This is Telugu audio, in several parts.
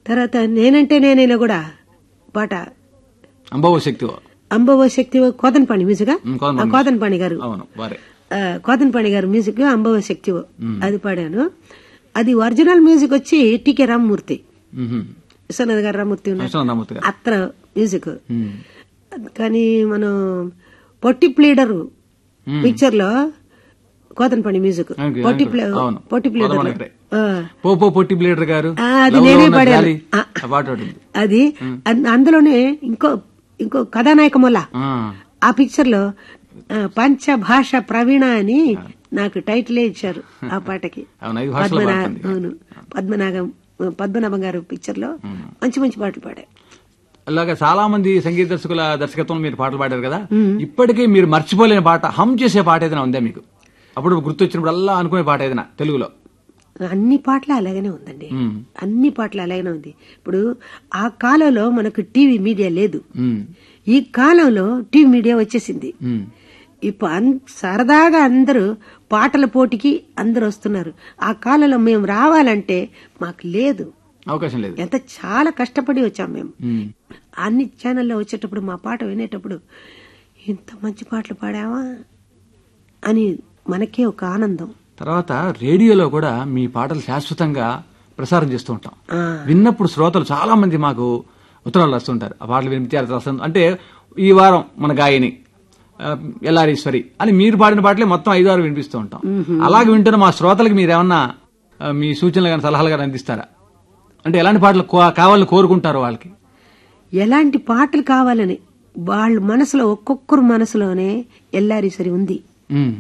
తర్వాత నేనంటే నేనైనా కూడా పాట అంబవ శక్తి అంబవ శక్తి కోతన్పాణి మ్యూజిక్ ఉమ్, కోదండపాణి. కోతన్పాణి గారు అవును వారే ఆ, కోతన్పాణి గారు మ్యూజిక్ అంబవ శక్తి అది పాడాను అది ఒరిజినల్ మ్యూజిక్ వచ్చి టీకే రామ్మూర్తి మ్మ్. విశ్వనాథ్ గారు రామ్మూర్తి ఉన్నారు విశ్వనాథ రామూర్తి గారు అత్ర మ్యూజిక్ మ్మ్. కానీ మనం పొట్టి ప్లేడర్ మ్మ్. పిక్చర్ లో కోతన్పని మ్యూజిక్ అవును, పొట్టి అవును, ప్లే అవును. పొట్టి ప్లేడర్ కోదండపాణి గారే. పో పో పొట్టి బ్లేడర్ గారు ఆ, అది లవ్ లో నేనే ఉన్న పాడాను. గాలి. ఆ. ఆ పాట ఒకటి ఉంది. అది అన్- అందులోనే ఇంకో ఇంకో కథానాయక మొల్ల ఆ. ఆ పిక్చర్ లో ఆ, పంచభాష ప్రవీణ అని నాకు టైటిలే ఇచ్చారు ఆ పాటకి అవును ఐదు భాషలో పద్మనా పాడుతుంది అవును పద్మనాగం పద్మనాభం గారు పిక్చర్ లో మంచి మంచి పాటలు పాడారు అలాగా చాలా మంది సంగీత దర్శకుల దర్శకత్వం మీరు పాటలు పాడారు కదా ఇప్పటికీ మీరు మర్చిపోలేని పాట హమ్ చేసే పాట ఏదైనా ఉందా మీకు అప్పుడు గుర్తొచ్చినప్పుడు అల్లా అనుకునే పాట ఏదైనా తెలుగులో అన్ని పాటలు అలాగనే ఉందండి మ్మ్. అన్ని పాటలు అలాగనే ఉంది ఇప్పుడు ఆ కాలంలో మనకు టీవీ మీడియా లేదు మ్మ్. ఈ కాలంలో టీవీ మీడియా వచ్చేసింది మ్మ్. ఇప్పుడు అన్- సరదాగా అందరూ పాటల పోటీకి అందరూ వస్తున్నారు ఆ కాలంలో మేము రావాలంటే మాకు లేదు అవకాశం లేదు ఎంత చాలా కష్టపడి వచ్చాం మేము మ్మ్. అన్ని ఛానల్లో వచ్చేటప్పుడు మా పాట వినేటప్పుడు ఇంత మంచి పాటలు పాడావా అని మనకే ఒక ఆనందం తర్వాత రేడియోలో కూడా మీ పాటలు శాశ్వతంగా ప్రసారం చేస్తూ ఉంటాం ఆ, విన్నప్పుడు శ్రోతలు చాలా మంది మాకు ఉత్తరాలు రాస్తుంటారు ఆ పాటలు వినిపించారు రాస్తుంది అంటే ఈ వారం మన గాయని ఆ, ఎల్లారీశ్వరి అని మీరు పాడిన పాటలే మొత్తం ఐదు ఆరు వినిపిస్తూ ఉంటాం అలాగే వింటున్న మా శ్రోతలకు మీరు ఏమన్నా ఆ, మీ సూచనలు కానీ సలహాలు కానీ అందిస్తారా అంటే ఎలాంటి పాటలు కో- కావాలని కోరుకుంటారు వాళ్ళకి ఎలాంటి పాటలు కావాలని వాళ్ళ మనసులో ఒక్కొక్కరు మనసులోనే ఎల్లారీసరి ఉంది ఉమ్.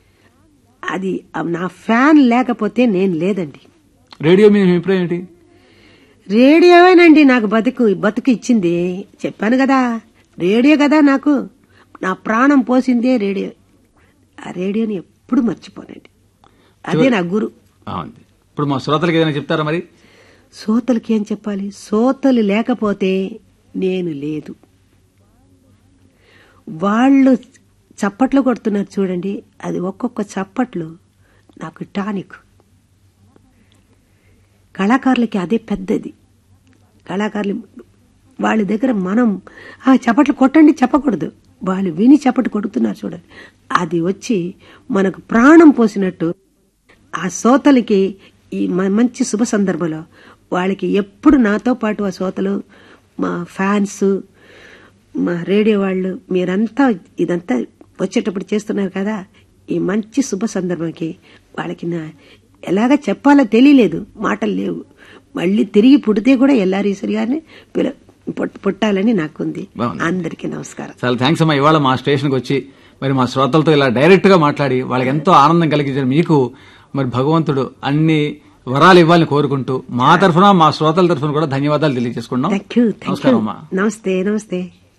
అది నా ఫ్యాన్ లేకపోతే నేను లేదండి రేడియో మీద మీ అభిప్రాయం ఏంటి రేడియోవేనండి నాకు బతుకు బతుకు ఇచ్చింది చెప్పాను కదా రేడియో కదా నాకు నా ప్రాణం పోసిందే రేడియో ఆ రేడియోని ఎప్పుడు మర్చిపోనండి అదే నా గురు బాగుంది ఇప్పుడు మా శ్రోతలకు ఏదైనా చెప్తారా మరి సోతలకి ఏం చెప్పాలి సోతలు లేకపోతే నేను లేదు వాళ్ళు చప్పట్లు కొడుతున్నారు చూడండి అది ఒక్కొక్క చప్పట్లు నాకు టానిక్ కళాకారులకి అదే పెద్దది కళాకారులు వాళ్ళ దగ్గర మనం ఆ చప్పట్లు కొట్టండి చెప్పకూడదు వాళ్ళు విని చప్పట్లు కొడుతున్నారు చూడండి అది వచ్చి మనకు ప్రాణం పోసినట్టు ఆ సోతలకి ఈ మ- మంచి శుభ సందర్భంలో వాళ్ళకి ఎప్పుడు నాతో పాటు ఆ సోతలు మా ఫ్యాన్స్ మా రేడియో వాళ్ళు మీరంతా ఇదంతా వచ్చేటప్పుడు చేస్తున్నారు కదా ఈ మంచి శుభ సందర్భంకి వాళ్ళకి నా ఎలాగ చెప్పాలో తెలియలేదు మాటలు లేవు మళ్ళీ తిరిగి పుడితే కూడా ఎల్లారీశ్వరి గారిని పిల- పుట్- పుట్టాలని నాకుంది బాగుంది. అందరికీ నమస్కారం చాలా థ్యాంక్స్ అమ్మా ఇవాళ మా స్టేషన్కి వచ్చి మరి మా శ్రోతలతో ఇలా డైరెక్ట్ గా మాట్లాడి వాళ్ళకి ఎంతో ఆనందం కలిగించారు మీకు మరి భగవంతుడు అన్ని వరాలు ఇవ్వాలని కోరుకుంటూ మా తరఫున మా శ్రోతల తరఫున కూడా ధన్యవాదాలు తెలియజేసుకున్నాం థ్యాంక్ యూ థ్యాంక్ యూ నమస్కారం అమ్మా నమస్తే నమస్తే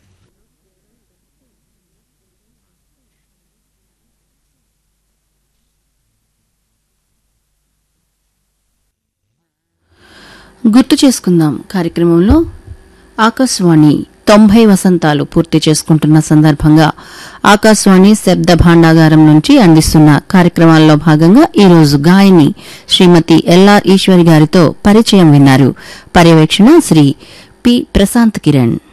గుర్తు చేసుకుందాం కార్యక్రమంలో ఆకాశవాణి తొంభై వసంతాలు పూర్తి చేసుకుంటున్న సందర్భంగా ఆకాశవాణి శబ్ద భాండాగారం నుంచి అందిస్తున్న కార్యక్రమాల్లో భాగంగా ఈ రోజు గాయని శ్రీమతి ఎల్ఆర్ ఈశ్వరి గారితో పరిచయం విన్నారు పర్యవేక్షణ శ్రీ పి ప్రశాంత్ కిరణ్